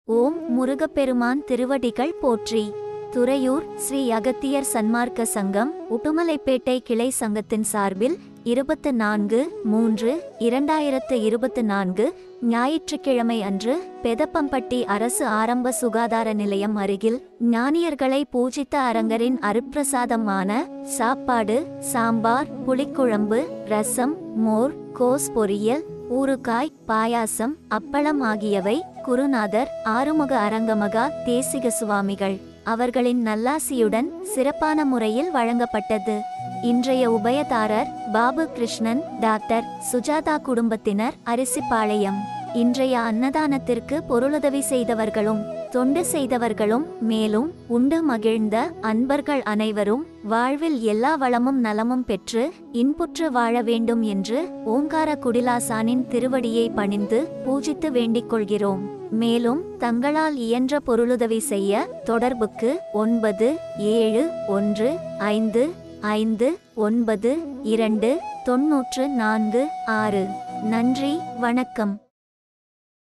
ஓம் முருகப்பெருமான் திருவடிகள் போற்றி துறையூர் ஸ்ரீ அகத்தியர் சன்மார்க்க சங்கம் உடுமலைப்பேட்டை கிளை சங்கத்தின் சார்பில் இருபத்து நான்கு மூன்று இரண்டாயிரத்து இருபத்து நான்கு ஞாயிற்றுக்கிழமை அன்று பெதப்பம்பட்டி அரசு ஆரம்ப சுகாதார நிலையம் அருகில் ஞானியர்களை பூஜித்த அரங்கரின் அருட்பிரசாதமான சாப்பாடு சாம்பார் புளிக்குழம்பு ரசம் மோர் கோஸ் பொரியல் ஊறுகாய் பாயாசம் அப்பளம் ஆகியவை குருநாதர் ஆறுமுக அரங்கமகா தேசிக சுவாமிகள் அவர்களின் நல்லாசியுடன் சிறப்பான முறையில் வழங்கப்பட்டது இன்றைய உபயதாரர் பாபு கிருஷ்ணன் டாக்டர் சுஜாதா குடும்பத்தினர் அரிசிப்பாளையம் இன்றைய அன்னதானத்திற்கு பொருளுதவி செய்தவர்களும் தொண்டு செய்தவர்களும் மேலும் உண்டு மகிழ்ந்த அன்பர்கள் அனைவரும் வாழ்வில் எல்லா வளமும் நலமும் பெற்று இன்புற்று வாழ வேண்டும் என்று ஓங்கார குடிலாசானின் திருவடியை பணிந்து பூஜித்து வேண்டிக் கொள்கிறோம் மேலும் தங்களால் இயன்ற பொருளுதவி செய்ய தொடர்புக்கு ஒன்பது ஏழு ஒன்று ஐந்து ஐந்து ஒன்பது இரண்டு தொன்னூற்று நான்கு ஆறு நன்றி வணக்கம்